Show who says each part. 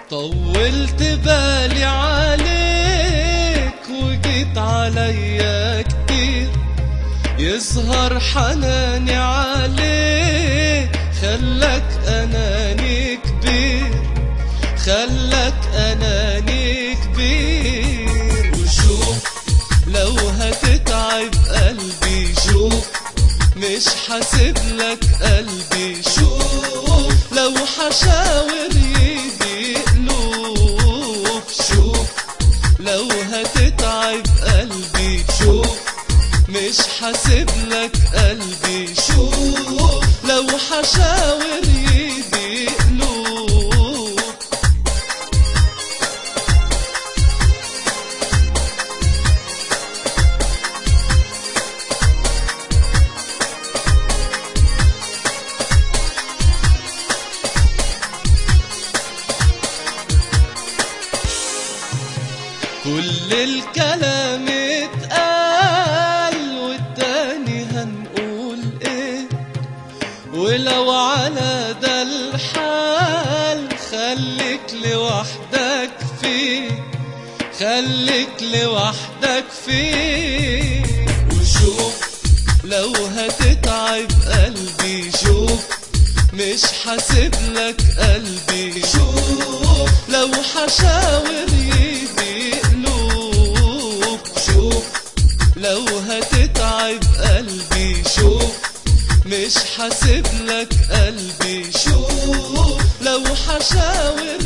Speaker 1: طولت بالي عليك وجيت عليا كتير يظهر حناني عليك خلك أناني كبير خلك أناني كبير وشوف لو هتتعب قلبي شوف مش حاسب لك قلبي شوف لو حشاور يدي قلوب شوف لو هتتعب قلبي شوف مش حاسب لك قلبي شوف لو حشاور يدي قلوب كل الكلام اتقال والتاني هنقول ايه ولو على ده الحال خليك لوحدك فيه خليك لوحدك فيه وشوف لو هتتعب قلبي شوف مش حاسب لك قلبي شوف لو حشاور يدي قلوب شوف لو هتتعب قلبي شوف مش حاسب لك قلبي شوف لو حشاور